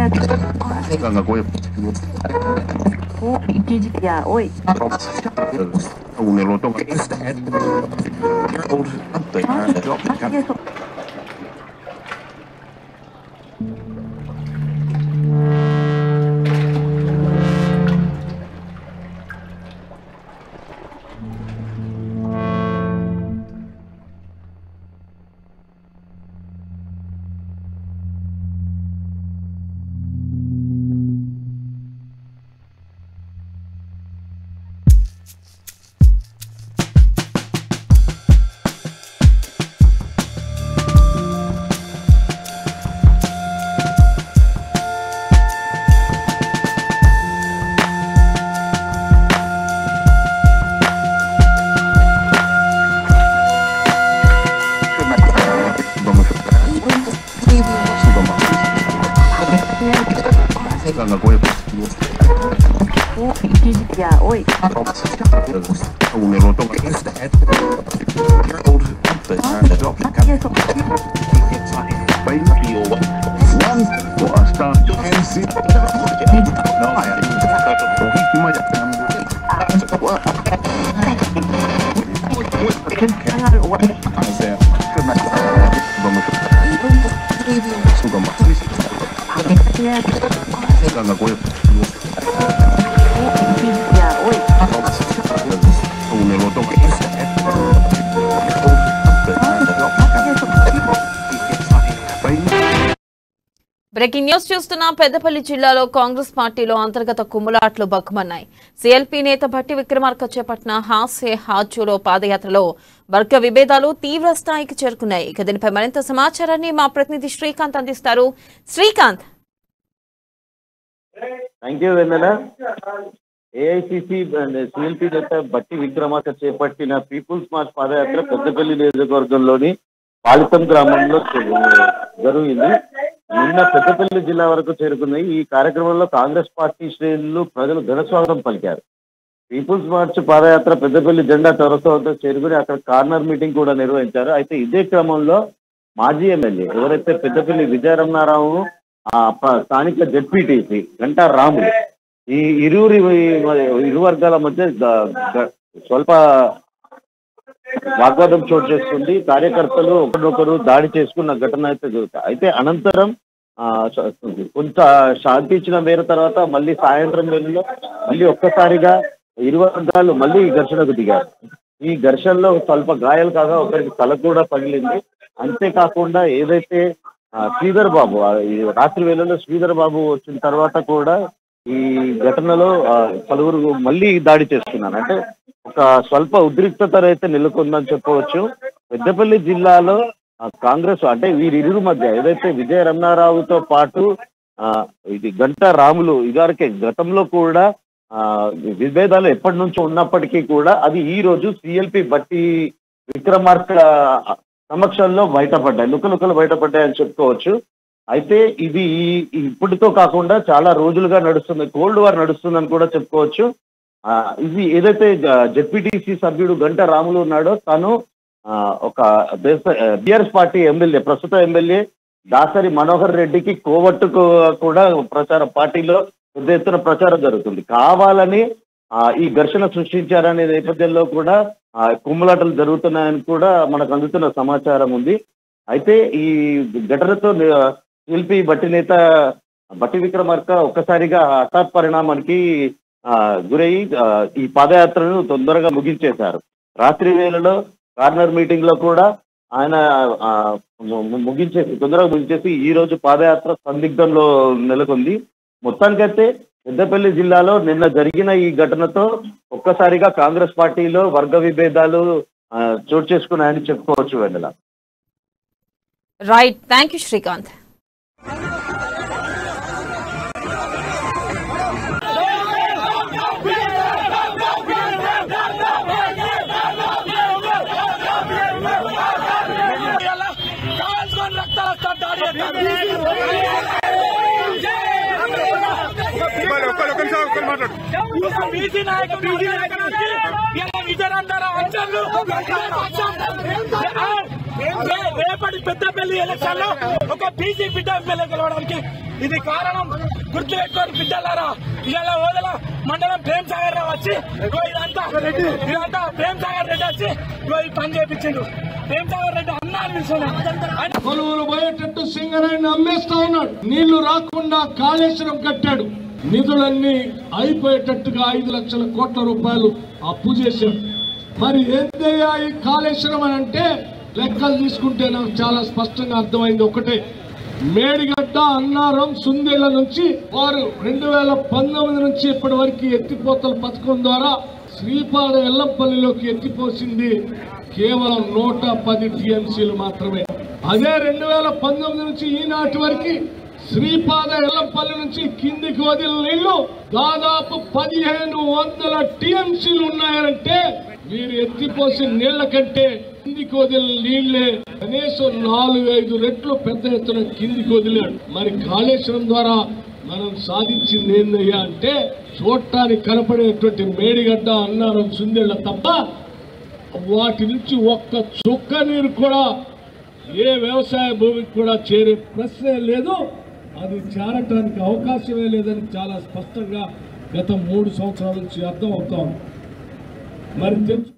생각나 고요. 오, 이기지야, 오이. 오늘 어떤 거? 밖에서 생각나 고요. 오, 이기지야, 오이. 오늘 어떤 거? 밖에서 생활을 오, 해야 돼. 생각나 고요. 오, 이기지야, 오이. 오늘 어떤 거? Breaking news చూస్తున్న పెద్దపల్లి జిల్లాలో కాంగ్రెస్ పార్టీలో అంతర్గత కుమ్ములాట్లు బగ్గుమన్నాయి సీఎల్పీ నేత భట్టి విక్రమార్క చేపట్టిన హాస్య హాజులో పాదయాత్రలో వర్గ విభేదాలు తీవ్ర స్థాయికి చేరుకున్నాయి ఇక దీనిపై మరింత సమాచారాన్ని మా ప్రతినిధి శ్రీకాంత్ అందిస్తారు Srikanth thank you Vennela AICC CLP నేత బట్టి విక్రమార్క చేపట్టిన పీపుల్స్ మార్చ్ పాదయాత్ర పెద్దపల్లి నియోజకవర్గంలోని పాలితం గ్రామంలో జ- జరిగింది నిన్న పెద్దపల్లి జిల్లా వరకు చేరుకున్నాయి ఈ కార్యక్రమంలో కాంగ్రెస్ పార్టీ శ్రేణులు ప్రజలు ఘన స్వాగతం పలికారు పీపుల్స్ మార్చ్ పాదయాత్ర పెద్దపల్లి జెండా చౌరస్తా వద్ద చేరుకుని అక్కడ కార్నర్ మీటింగ్ కూడా నిర్వహించారు అయితే ఇదే క్రమంలో మాజీ ఎమ్మెల్యే ఎవరైతే పెద్దపల్లి విజయరమణారావు ఆ ప- స్థానిక జడ్పీటీసీ గంటా రాములు ఈ ఇరువురి ఇరు వర్గాల మధ్య గ- గ- స్వల్ప వాగ్వాదం చోటు చేసుకుంది కార్యకర్తలు ఒకరినొకరు దాడి చేసుకున్న ఘటన అయితే జరుగుతాయి అయితే అనంతరం ఆ, శ- కొంత శాంతి ఇచ్చిన మేర తర్వాత మళ్ళీ సాయంత్రం వేళలో మళ్ళీ ఒక్కసారిగా ఇరు వర్గాలు మళ్ళీ ఘర్షణకు దిగారు ఈ ఘర్షణలో స్వల్ప గాయాలు కాగా ఒకరికి తల కూడా పగిలింది అంతేకాకుండా ఏదైతే ఆ, శ్రీధర్ బాబు ఆ, ఈ రాత్రి వేళలో శ్రీధర్ బాబు వచ్చిన తర్వాత కూడా ఈ ఘటనలో ఆ, పలువురు మళ్ళీ దాడి చేస్తున్నారు అంటే ఒక స్వల్ప ఉద్రిక్తత అయితే నెలకొందని చెప్పవచ్చు పెద్దపల్లి జిల్లాలో ఆ, కాంగ్రెస్ అంటే వీరిరువురు మధ్య ఏదైతే విజయ రమణారావుతో పాటు ఆ, ఇది గంటా రాములు ఇదివరకే గతంలో కూడా ఆ, విభేదాలు ఎప్పటి నుంచో ఉన్నప్పటికీ కూడా అది ఈ రోజు సిఎల్పి బట్టి విక్రమార్క సమక్షంలో బయటపడ్డాయి లుకలుకలు బయటపడ్డాయని చెప్పుకోవచ్చు అయితే ఇది ఈ- ఇప్పటితో కాకుండా చాలా రోజులుగా నడుస్తుంది కోల్డ్ వార్ నడుస్తుందని కూడా చెప్పుకోవచ్చు ఆ, ఇది ఏదైతే జెడ్పీటీసీ సభ్యుడు గంట రాములు ఉన్నాడో తను ఆ, ఒక బిఆర్ఎస్ పార్టీ ఎమ్మెల్యే ప్రస్తుత ఎమ్మెల్యే దాసరి మనోహర్ రెడ్డికి కోవట్టుకు కూడా ప్రచారం పార్టీలో పెద్ద ఎత్తున ప్రచారం జరుగుతుంది కావాలని ఆ, ఈ ఘర్షణ సృష్టించారనే నేపథ్యంలో కూడా ఆ, కుమ్ములాటలు జరుగుతున్నాయని కూడా మనకు అందుతున్న సమాచారం ఉంది అయితే ఈ ఘటనతో శిల్పి బట్టి నేత బట్టి విక్రమార్క ఒక్కసారిగా హఠాత్ పరిణామానికి ఆ, గురయ్యి ఆ, ఈ పాదయాత్రను తొందరగా ముగించేశారు రాత్రి వేళలో కార్నర్ మీటింగ్ లో కూడా ఆయన ఆ, ము- ము- ముగించేసి తొందరగా ముగించేసి ఈ రోజు పాదయాత్ర సందిగ్ధంలో నెలకొంది మొత్తానికైతే పెద్దపల్లి జిల్లాలో నిన్న జరిగిన ఈ ఘటనతో ఒక్కసారిగా కాంగ్రెస్ పార్టీలో వర్గ విభేదాలు ఆ, చోటు చేసుకున్నాయని చెప్పుకోవచ్చు Vennela right thank you Srikanth BC నాయకులు బీసీ నాయకులు వచ్చి ఇలా విజయనందరావు అంచర్లు రే- రేపటి పెద్దపల్లి ఎలక్షన్ లో ఒక బీసీ బిడ్డ ఎమ్మెల్యే గెలవడానికి ఇది కారణం గుర్తుపెట్టుకోని బిడ్డలారా ఇవాళ ఓదల మండలం ప్రేమ్ సాగర్ రావు వచ్చి ఇగో ఇదంతా ఇదంతా ప్రేమ్ సాగర్ రెడ్డి వచ్చి ఇగో ఈ పని చేపించిండు ప్రేమ్ సాగర్ రెడ్డి అన్నారు పిలిచాను ఆయన కొలువులు పోయేటట్టు సింగరాన్ని అమ్మేస్తా ఉన్నాడు నీళ్లు రాకుండా కాళేశ్వరం కట్టాడు నిధులన్నీ అయిపోయేటట్టుగా ఐదు లక్షల కోట్ల రూపాయలు అప్పు చేశాడు మరి ఏందయ్యా ఈ కాళేశ్వరం అని అంటే లెక్కలు తీసుకుంటే నాకు చాలా స్పష్టంగా అర్థమైంది ఒకటే మేడిగడ్డ అన్నారం సుందేళ్ల నుంచి వారు రెండు వేల పంతొమ్మిది నుంచి ఇప్పటి వరకు ఎత్తిపోతల పథకం ద్వారా శ్రీపాద ఎల్లంపల్లిలోకి ఎత్తిపోసింది కేవలం నూట పది టీఎంసీలు మాత్రమే అదే రెండు వేల పంతొమ్మిది నుంచి ఈనాటి వరకు శ్రీపాద ఎల్లంపల్లి నుంచి కిందికి వదిలిన నీళ్లు దాదాపు పదిహేను వందల టీఎంసీలు ఉన్నాయంటే మీరు ఎత్తిపోసిన నీళ్ల కంటే కిందికి వదిలిన నీళ్లే కనీసం నాలుగు ఐదు రెట్లు పెద్ద ఎత్తున కిందికి వదిలాడు మరి కాళేశ్వరం ద్వారా మనం సాధించింది ఏందయ్యా అంటే చూడటానికి కనపడేటువంటి మేడిగడ్డ అన్నారం సుందెళ్ళ తప్ప వాటి నుంచి ఒక్క చుక్క నీరు కూడా ఏ వ్యవసాయ భూమికి కూడా చేరే ప్రశ్నే లేదు అది చేరటానికి అవకాశమే లేదని చాలా స్పష్టంగా గత మూడు సంవత్సరాల నుంచి అర్థం అవుతా ఉంది మరి తెలుసు